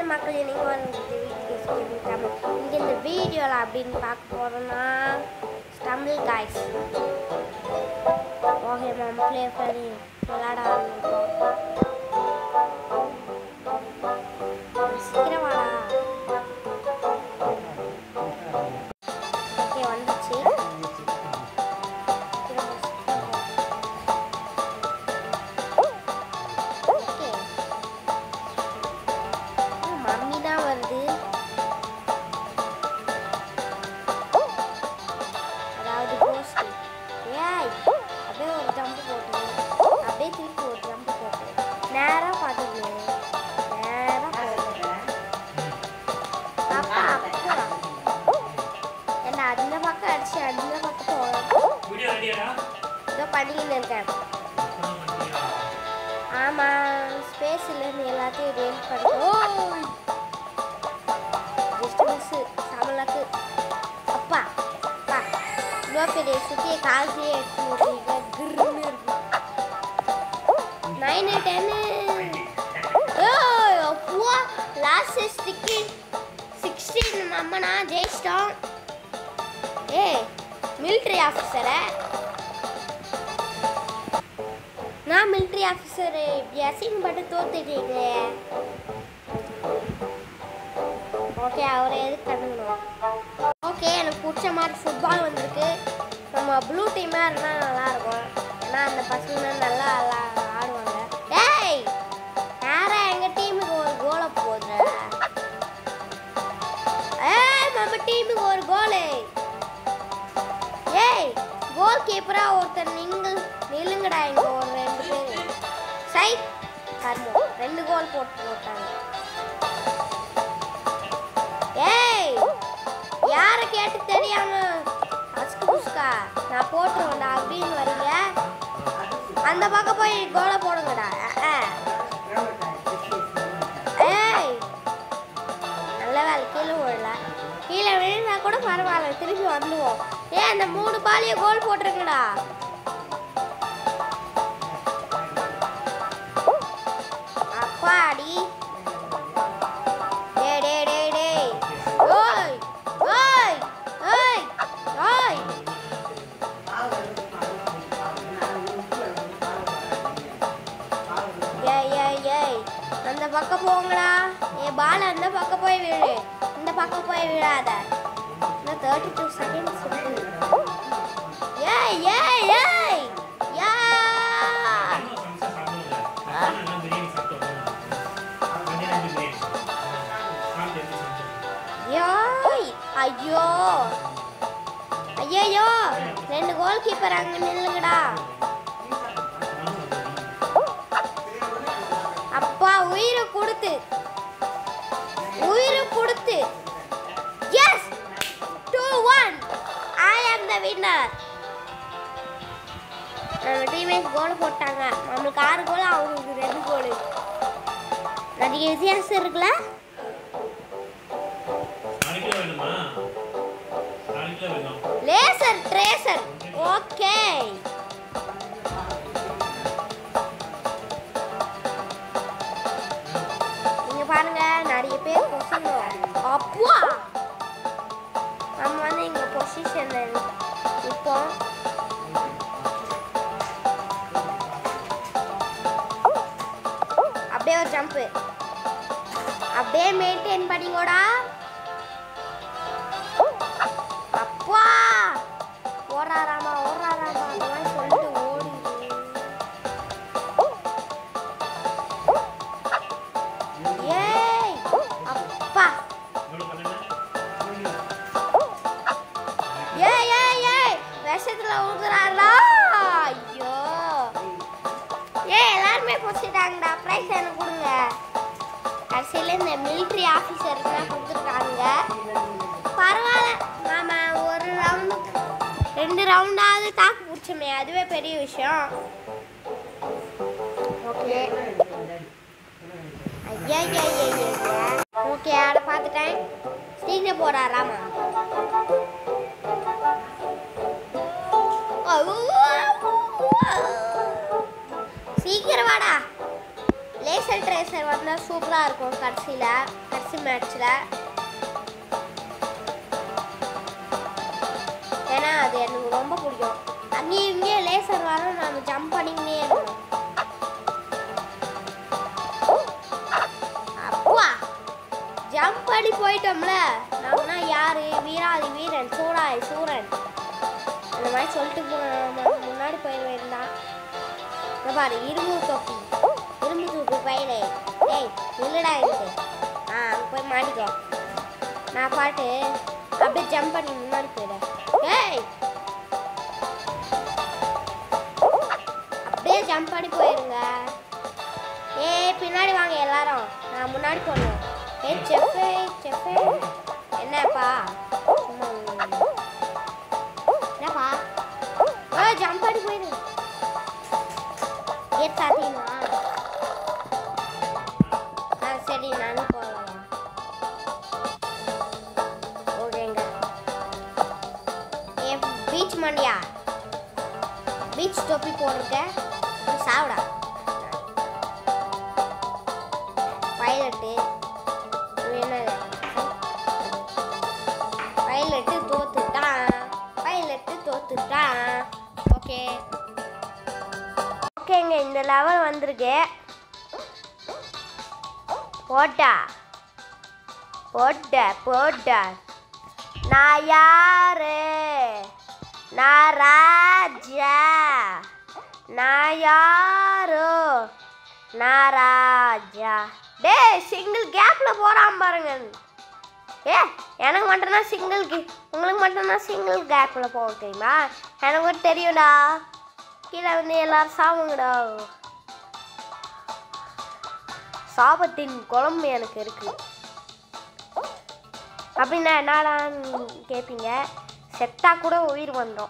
மக்கள் நீங்கள் வந்து வீட்டுக்கு தமிழ் இங்கே இந்த வீடியோவில் அப்படின்னு பார்க்க போகிறோன்னா Tamil guys okay ma'am play பண்ணி விளாட ஆரம்பிப்போம் சீக்கிரம் வாடா ஓகே வந்துச்சு ஓகே மம்மி தான் வருது அதாவது கோஸ்ட் ஏய் அப்படியே ஒரு ஜம்ப் போட்டு அப்படியே திருப்பி ஒரு ஜம்ப் போட்டு நேரா பார்த்துக்கணும் நேரா போகணும் அப்பா அப்பா என்ன அந்த பக்கம் அடிச்சு அந்த பக்கம் போகணும் வீடியோ ரெடியாடா இதோ பண்ணிக்கின்னு இருக்கேன் ஆமா ஸ்பேஸ் இல்லைன்னு எல்லாத்தையும் ரேட் பண்ணுவோம் ஜஸ்ட் மிஸ் சமலக்கு அப்பா அப்பா இவ்வளோ பெரிய சுத்தியை கால்சியே எடுத்து விட்றீங்க கிருன்னு இருக்கு நைனு டென்னு அப்பா லாஸ்ட் சிக்ஸ்டி சிக்ஸ்டீன் அம்மனா ஜெயிச்சிட்டோம் ஏய் மிலிட்ரி ஆஃபீஸரை நான் மிலிட்ரி ஆஃபீஸர் இப்படி அசிங்கப்பட்டு தோத்துட்டீங்களே ஓகே அவரை எதுக்கு கண்டுக்கணும் ஓகே எனக்கு பிடிச்ச மாதிரி ஃபுட்பால் வந்திருக்கு நம்ம ப்ளூ டீமாக இருந்தால் நல்லாயிருக்கும் ஏன்னா அந்த பசங்க நல்லா ஆளா- ஆடுவாங்க ஏய் யாரா எங்கள் டீமுக்கு ஒரு கோலை போடுற ஏய் நம்ம டீமுக்கு ஒரு கோலு ஏய் கோல் கீப்பரா ஒருத்தர் நீங்கள் நில்லுங்கடா இங்க ஒரு ரெண்டு பேர் சை கர்மம் ரெண்டு கோல் போட்டு போட்டாங்க ஏய் யார கேட்டு தெரியாம அஸ்கு புஸ்கா நான் போட்டுருவேன்டா அப்படின்னு வரீங்க அந்த பக்கம் போய் கோலை போடுங்கடா அஹ், அஹ். ஏய் நல்ல வேலை கீழே விழல கீழே விழுந்தா கூட பரவாயில்ல திருப்பி வந்துடுவோம் ஏன் அந்த மூணு பாலிய கோல் போட்டிருக்கடா அப்பாடி டேய் டேய் டேய் டேய் ஓய் ஓய் ஓய் ஓய் ஏய் ஏய் ஏய் அந்த பக்கம் போங்கடா ஏ பால் அந்த பக்கம் போய் விழு இந்த பக்கம் போய் விழாத இன்னும் தேர்ட்டி டூ செகண்ட்ஸ் இருக்கு ஏய் ஏய் ஏய் யா யோய் ஐயோ ஐயோ ரெண்டு கோல் கீப்பர் அங்க நில்லுங்கடா அப்பா உயிரை கொடுத்து உயிரை கொடுத்து எஸ் டூ ஒன் ஐ ஆம் த வின்னர் நம்ம டீமேட் கோல் போட்டாங்க நம்மளுக்கு ஆறு கோல் அவங்களுக்கு ரெண்டு கோல் நிறைய வித்தியாசம் இருக்குல்ல லேசர் ட்ரேசர் ஓகே நீங்க பாருங்க நிறைய பேர் கொசுங்க அப்பா நம்ம வந்து இங்க பொசிஷன்ல இப்போ அப்படியே ஒரு ஜம்ப் அப்படியே மெயின்டைன் பண்ணிக்கோடா அப்பா ஓடுறாராமா ஓடுறாராமா அந்த மாதிரி சொல்லிட்டு ஓடி ஏய் அப்பா ஏய் ஏய் ஏய் விஷத்துல ஊதுறாரா ஐயோ ஏய் எல்லாருமே பொசிட்டாங்கடா ப்ரைஸ் எனக்கு கொடுங்க கடைசியில் இந்த மிலிட்ரி ஆஃபீஸருக்கு தான் கொடுத்துருக்காங்க பரவாயில்ல நாம ஒரு ரவுண்டு ரெண்டு ரவுண்டாவது தாக்கு பிடிச்சோமே அதுவே பெரிய விஷயம் ஓகே ஐயா ஐயா ஐயா ஐயா ஓகே ஆட பார்த்துட்டேன் சீக்கிரம் போடா ராமா சீக்கிரம் வாடா லேஸ் லேசர் ட்ரேசர் வந்தால் சூப்பராக இருக்கும் கடைசியில் கடைசி மேட்ச்சில் ஏன்னா அது எனக்கு ரொம்ப பிடிக்கும் அங்கேயும் இங்கேயும் லேசர் வரும் நம்ம ஜம்ப் பண்ணிக்கினே இருக்கணும் அப்பா ஜம்ப் பண்ணி போயிட்டோம்ல நம்மனா யாரு வீராதி வீரன் சூடாய் சூரன் அந்த மாதிரி சொல்லிட்டு போ- முன்னாடி போயிட வேண்டாம் இங்க பாரு இரும்பு தொப்பி இரும்பு தொப்பி பையனே ஏய் நில்லுடா இருக்கு ஆ அங்கே போய் மாட்டிக்கோ நான் பாட்டு அப்படியே ஜம்ப் பண்ணி முன்னாடி போயிடுறேன் ஏய் அப்படியே ஜம்ப் பண்ணி போயிருங்க ஏய் பின்னாடி வாங்க எல்லாரும் நான் முன்னாடி போகணும் ஏய் செஃபே செஃபே என்னப்பா சும்மா உம். என்னப்பா ஓ ஜம்ப் பண்ணி போயிரு கேட் சாத்தியுமா ஆ சரி நானும் போகலாம் ஓகேங்க ஏ பீச் மண்டியா பீச் தொப்பி போட்டிருக்க நீ சாப்பிடா பைலட்டு இது என்னது பைலட்டு தோத்துட்டான் பைலட்டு தோத்துட்டான் ஓகே ஓகேங்க இந்த லெவல் வந்திருக்கு போட்டா போட்ட போட்ட நான் யாரு நான் ராஜா நான் யாரு நான் ராஜா டேய் சிங்கிள் கேப்ல போறான் பாருங்க ஏ எனக்கு மட்டும்தான் சிங்கிள் உங்களுக்கு மட்டும்தான் சிங்கிள் கேப்ல போக தெரியுமா எனக்கு மட்டும் தெரியும்டா கீழே வந்து எல்லாரும் சாவுங்கடா சாபத்தின் குழம்பு எனக்கு இருக்கு அப்படின்னா என்னடான்னு கேட்பீங்க செத்தா கூட உயிர் வந்துடும்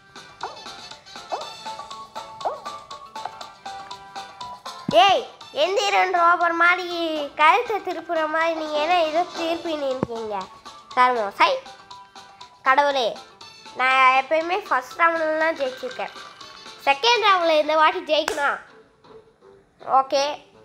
ஏய் எந்திரன் ரோபர் மாதிரி கழுத்தை திருப்புற மாதிரி நீங்கள் என்ன ஏதோ திருப்பி நிற்கீங்க தருமம் சை கடவுளே நான் எப்பயுமே ஃபஸ்ட் ரவுண்டில் தான் ஜெயிச்சிருக்கேன் செகண்ட் ரவுண்டில் இந்த வாட்டி ஜெயிக்கணும் ஓகே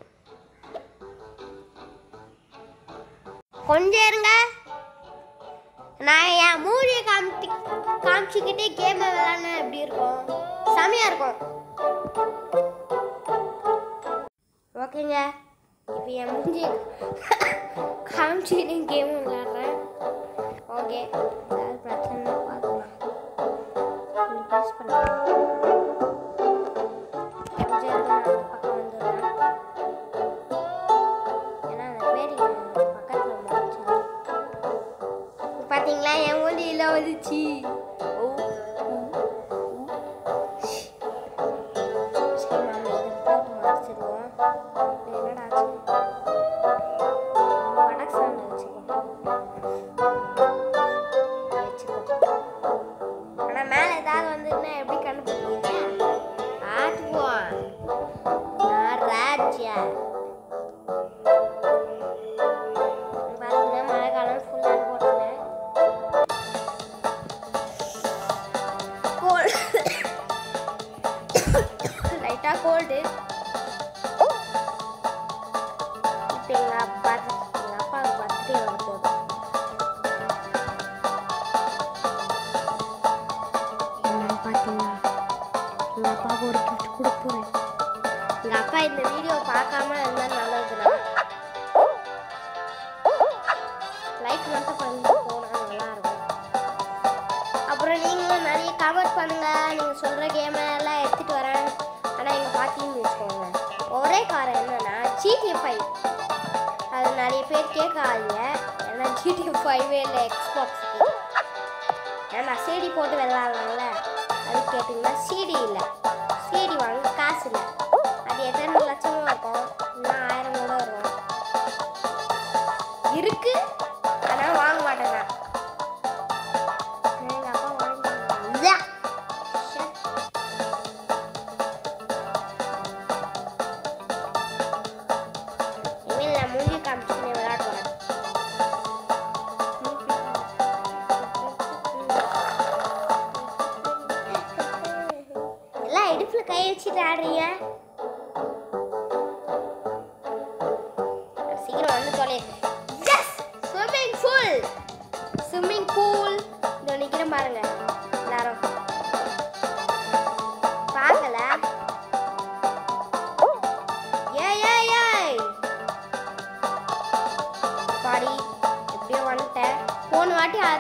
கொஞ்சம் இருங்க நான் என் மூடியை காமிச்சு காமிச்சிக்கிட்டே கேமை விளாட்னா எப்படி இருக்கும் செமையாக இருக்கும் ஓகேங்க இப்போ என் மூஞ்சி காமிச்சிக்கிட்டே கேம் விளாட்றேன் ஓகே ஏதாவது பிரச்சனை பார்க்கலாம் கொஞ்சம் ப்ரெஸ் பண்ணுறேன் கொஞ்சம் இருங்க, நான் இந்த பக்கம் வந்துடுறேன் ஏன்னா அந்த பேர் பக்கத்தில் வந்துச்சு பாத்தீங்களா என் மொழியில வந்துச்சு ஓ, ஊ, ஊ. சரி, நாம இதை போட்டு மறைச்சிடுவோம். இது என்னடா ஆச்சு? வடக்கு sound வச்சுக்கோ. வச்சுக்கோ. ஆனா மேல ஏதாவது வந்துன்னா எப்படி கண்டுபிடிப்பீங்க? ஆட்டுவோம். நான் ராஜா பாத்தீங்கன்னா மழை காலம் ஃபுல்லாக போட்டுருந்தேன் கோல்டு லைட்டாக கோல்டு இப்போ எங்கள் அப்பா எங்கள் அப்பாவுக்கு பர்த்டே வர போகுது என்னன்னு பார்த்தீங்கன்னா எங்கள் அப்பாவுக்கு ஒரு கிஃப்ட் கொடுக்க போகிறேன் எங்கள் அப்பா இந்த வீடியோ பார்க்காம இருந்தால் நல்லதுண்ணா லைக் மட்டும் பண்ணி போனால் நல்லா இருக்கும் அப்புறம் நீங்களும் நிறைய கமெண்ட் பண்ணுங்க நீங்க சொல்ற கேம் எல்லாம் எடுத்துட்டு வரேன் ஆனா எங்க பாத்தீங்கன்னு வச்சுக்கோங்க ஒரே காரணம் என்னன்னா ஜிடி ஃபைவ் அது நிறைய பேர் கேட்காதீங்க ஏன்னா ஜிடி ஃபைவே இல்லை எக்ஸ்பாக்ஸுக்கு ஏன்னா சிடி போட்டு விளாட்லாம்ல அது கேட்டிங்கன்னா சிடி இல்லை சிடி வாங்க காசு இல்லை அது எத்தனை லட்சமும் இருக்கும் இன்னும் ஆயிரம் கூட வரும் இருக்கு ஆனா வாங்க மாட்டேங்க எங்க அப்பா வாங்கிட்டாங்க ஷே. இனிமேல் நான் மூஞ்சி காமிச்சுன்னு விளையாட போறேன் எல்லாம் இடுப்புல கை வச்சுட்டு ஆடுறீங்க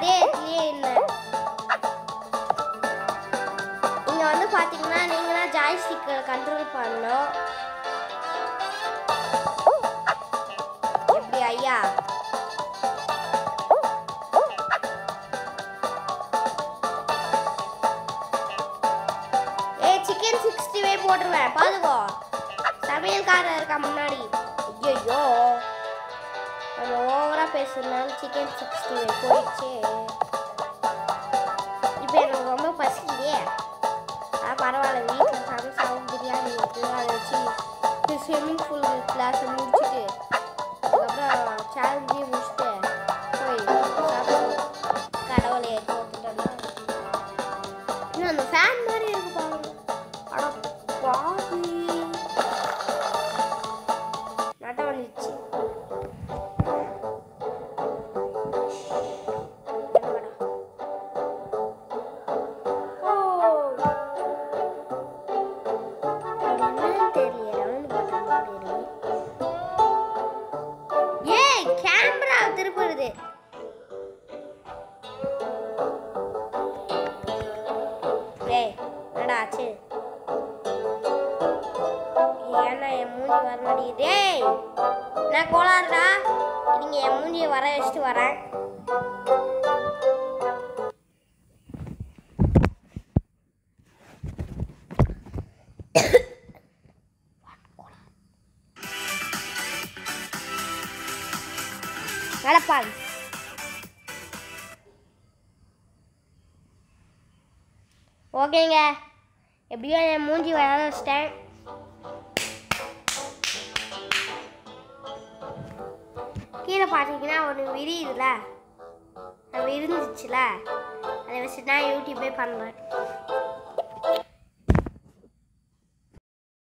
அதே இடத்துலயே இருந்தேன் இங்க வந்து பாத்தீங்கன்னா நீங்க தான் ஜாய்ஸ்டிக்கை கண்ட்ரோல் பண்ணணும் எப்படி ஐயா ஏய் சிக்கன் சிக்ஸ்டி ஃபைவ் போட்டுருவேன் பாத்துக்கோ சமையல்காரர் இருக்கா முன்னாடி ஐயோ நம்ம ஓவரா பேசுறதுனால சிக்கன் சிக்ஸ்டி ஃபைவ் போயிடுச்சு இப்போ எனக்கு ரொம்ப பசிக்குதே ஆ பரவாயில்ல வீட்டில் சமைச்சாவும் பிரியாணி இருக்கு அதை வச்சு ஸ்விம்மிங் பூல் கிளாஸை முடிச்சுட்டு அதுக்கப்புறம் சேலஞ்சையும் முடிச்சுட்டு போய் சாப்பிடுவோம் கடவுளை தோத்துட்டோம்னா இன்னும் அந்த ஃபேன் மாதிரி இருக்கு பாருங்க அட பாவி நட்ட வந்துச்சு ஓ அது என்னன்னு தெரியல ரவுண்ட் பட்டன் மாதிரி இருக்கு ஏய் கேமரா திருப்புறது ஏய் என்னடா ஆச்சு ஏன்னா என் மூஞ்சி வர மாட்டேங்குது டேய் நான் கோளாறுடா நீங்க என் மூஞ்சியை வர வச்சுட்டு வரேன் நடப்பான் ஓகேங்க எப்படியோ என் மூஞ்சி வர வச்சிட்டேன் கீழே பார்த்தீங்கன்னா ஒன்று விரியுதுல அது இருந்துச்சுல அதை வச்சு தான் யூடியூப்பே பண்ணுறேன்